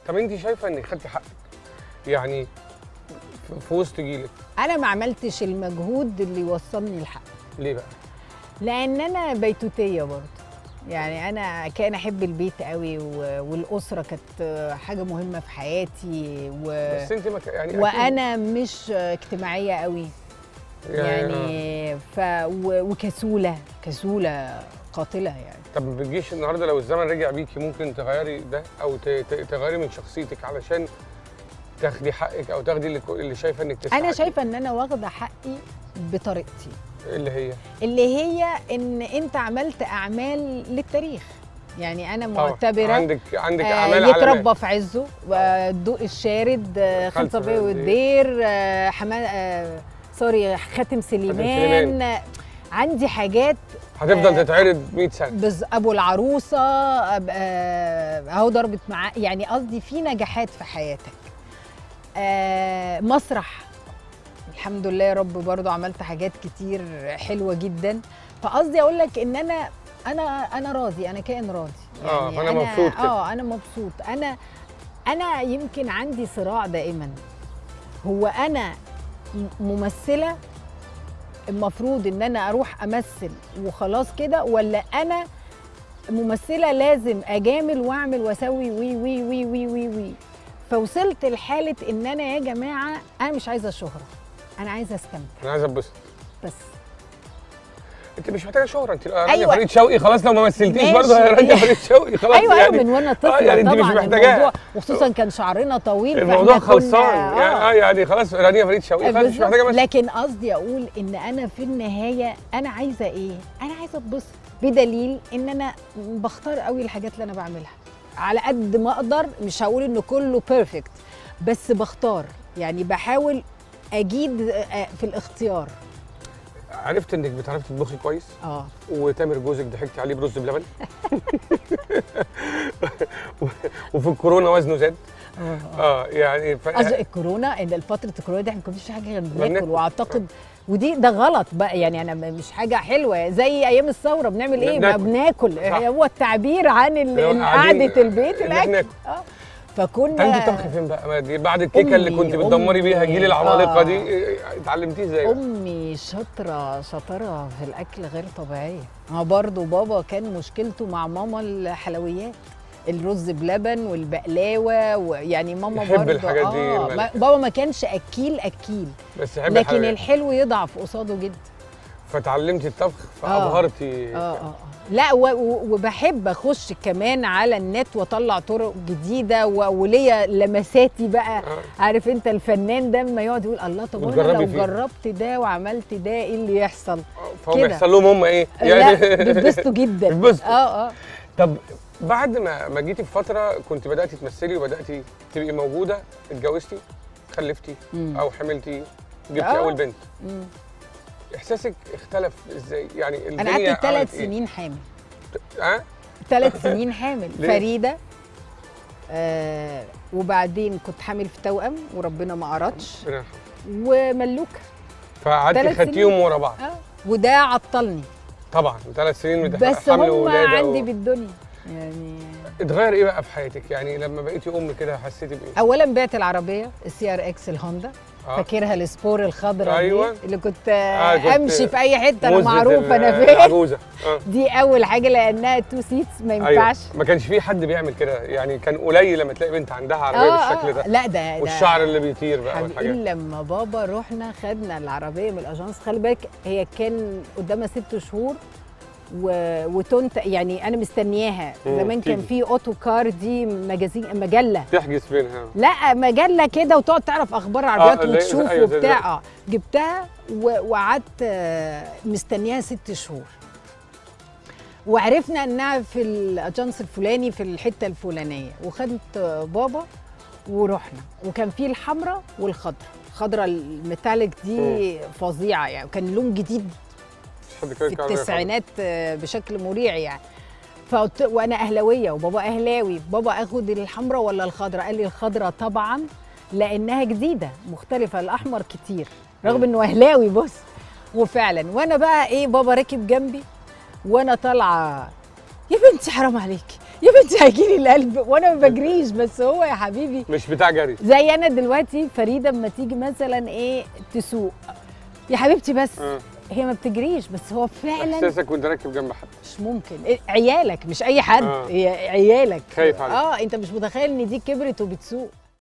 طب انت شايفه انك خدتي حقك يعني في- في وسط جيلك انا ما عملتش المجهود اللي يوصلني لحق ليه بقى؟ لان انا بيتوتيه برضه يعني انا كان احب البيت قوي و- والاسره كانت حاجه مهمه في حياتي و... بس انت ما ك- يعني أكيد وانا مش اجتماعيه قوي يعني ف و... وكسوله كسوله قاتله يعني طب ما بتجيش النهارده لو الزمن رجع بيكي ممكن تغيري ده او ت- ت- تغيري من شخصيتك علشان تاخدي حقك او تاخدي اللي, اللي شايفه انك تستحقي انا شايفه ان انا واخده حقي بطريقتي اللي هي اللي هي ان انت عملت اعمال للتاريخ يعني انا طبعاً. معتبره عندك عندك آه اعمال علامات. يتربى في عزه آه، الضوء الشارد آه، خالد خالد صفي صفي والدير آه، حماد آه، سوري خاتم سليمان, سليمان. آه، عندي حاجات هتفضل آه، تتعرض 100 سنه بز ابو العروسه آه، آه، اهو ضربت معاه يعني قصدي في نجاحات في حياتك آه، مسرح الحمد لله يا رب برضو عملت حاجات كتير حلوه جدا فقصدي اقول لك ان انا انا انا راضي انا كائن راضي آه، فأنا مبسوط كده. اه انا مبسوط انا انا يمكن عندي صراع دائما هو انا م- ممثله المفروض ان انا اروح امثل وخلاص كده ولا انا ممثله لازم اجامل واعمل واسوي وي وي وي وي وي وي فوصلت لحاله ان انا يا جماعه انا مش عايزه الشهره انا عايزه استمتع انا عايز اتبسط بس انت مش محتاجه شهره انت رانيا أيوة. فريد شوقي خلاص لو ما مثلتيش ماشي. برضه يا رانيا فريد شوقي خلاص ايوه يعني ايوه من وانا طفله آه يعني انت طبعا مش محتاجاها الموضوع وخصوصا كان شعرنا طويل الموضوع فإحنا كنا- خلصان يعني, آه يعني خلاص رانيا فريد شوقي خلاص مش بالظبط. محتاجه بس لكن قصدي اقول ان انا في النهايه انا عايزه ايه انا عايزه اتبسط بدليل ان انا بختار قوي الحاجات اللي انا بعملها على قد ما اقدر مش هقول ان كله بيرفكت بس بختار يعني بحاول اجيد آه، في الاختيار عرفت انك بتعرفي تطبخي كويس اه وتامر جوزك ضحكتي عليه برز بلبن وفي الكورونا وزنه زاد اه يعني ف... قصدي الكورونا ان فتره الكورونا دي احنا ما كناش في حاجه غير بناكل بناكل. واعتقد ودي ده غلط بقى يعني انا م- مش حاجه حلوه زي ايام الثوره بنعمل ايه ما بناكل. بناكل صح. هو التعبير عن ال- لو إن قاعدين- قعده البيت إن إحنا الاكل ناكل. اه فكنا انت طبخ فين بقى ما دي بعد الكيكه اللي أمي- كنت بتدمري بيها جيل أمي. العمالقه آه. دي إيه، اتعلمتيه ازاي بقى؟ امي شاطره شاطره في الاكل غير طبيعيه هو برضه بابا كان مشكلته مع ماما الحلويات الرز بلبن والبقلاوه ويعني ماما يحب برضه الحاجات دي، آه الملح. ما بابا ما كانش اكيل اكيل بس يحب لكن الحلويات. الحلو يضعف قصاده جدا فتعلمتي الطبخ فابهرتي اه اه لا و- و- وبحب اخش كمان على النت واطلع طرق جديده و- وليا لمساتي بقى آه. عارف انت الفنان ده لما يقعد يقول الله طب انا وتجربي لو فيه. جربت ده وعملت ده ايه اللي يحصل فهو كده. بيحصل لهم هم ايه؟ لا بيتبسطوا جدا بيتبسطوا. اه اه طب بعد ما ما جيتي في فتره كنت بداتي تمثلي وبداتي تبقي موجوده اتجوزتي خلفتي مم. او حملتي جبتي آه. اول بنت مم. احساسك اختلف ازاي يعني انا الدنيا قعدت عملت ثلاث إيه؟ سنين حامل اه ثلاث سنين حامل ليه؟ فريده آه وبعدين كنت حامل في توأم وربنا ما أردش ربنا يرحمه. وملوكه فقعدتي ثلاث خدتيهم سنين. ورا بعض اه وده عطلني طبعا ثلاث سنين بت- بس حمل هم وولادة عندي و... بالدنيا يعني اتغير ايه بقى في حياتك يعني لما بقيتي ام كده حسيتي بايه اولا بعت العربيه السي ار اكس الهوندا آه. فاكرها السبور الخضراء أيوة. دي اللي كنت, آه، كنت امشي في اي حته انا مزة معروفه انا ال- فين العجوزه اه دي اول حاجه لانها تو سيتس ما ايوه ينفعش ما كانش في حد بيعمل كده يعني كان قليل لما تلاقي بنت عندها عربيه بالشكل ده لا ده ده والشعر اللي بيطير بقى حبيبي والحاجات لما بابا رحنا خدنا العربيه من الاجانس خلي بالك هي كان قدامها ست شهور و... وتونت يعني انا مستنياها مم، زمان كان تيجي. في اوتو كار دي مجازين مجله تحجز بينها لا مجله كده وتقعد تعرف اخبار العربيات اللي هي- وتشوف أيوة زي وبتاع اه جبتها و- وقعدت آه، مستنياها ست شهور وعرفنا انها في الاجانس الفلاني في الحته الفلانيه وخدت آه، بابا ورحنا وكان في الحمراء والخضراء الخضراء الميتاليك دي فظيعه يعني وكان لون جديد مش حد كده في كان عربية التسعينات آه، بشكل مريع يعني فقلت وانا اهلاويه وبابا اهلاوي بابا اخد الحمراء ولا الخضراء قال لي الخضراء طبعا لانها جديده مختلفه الاحمر كتير رغم مم. انه اهلاوي بص وفعلا وانا بقى ايه بابا راكب جنبي وانا طالعه يا بنتي حرام عليكي يا بنتي هيجيلي القلب وانا ما بجريش بس هو يا حبيبي مش بتاع جري زي انا دلوقتي فريده اما تيجي مثلا ايه تسوق يا حبيبتي بس آه. هي ما بتجريش بس هو فعلا احساسك وانت راكب جنب حد مش ممكن إيه، عيالك مش اي حد آه. هي عيالك خايف عليك. اه انت مش متخيل ان دي كبرت وبتسوق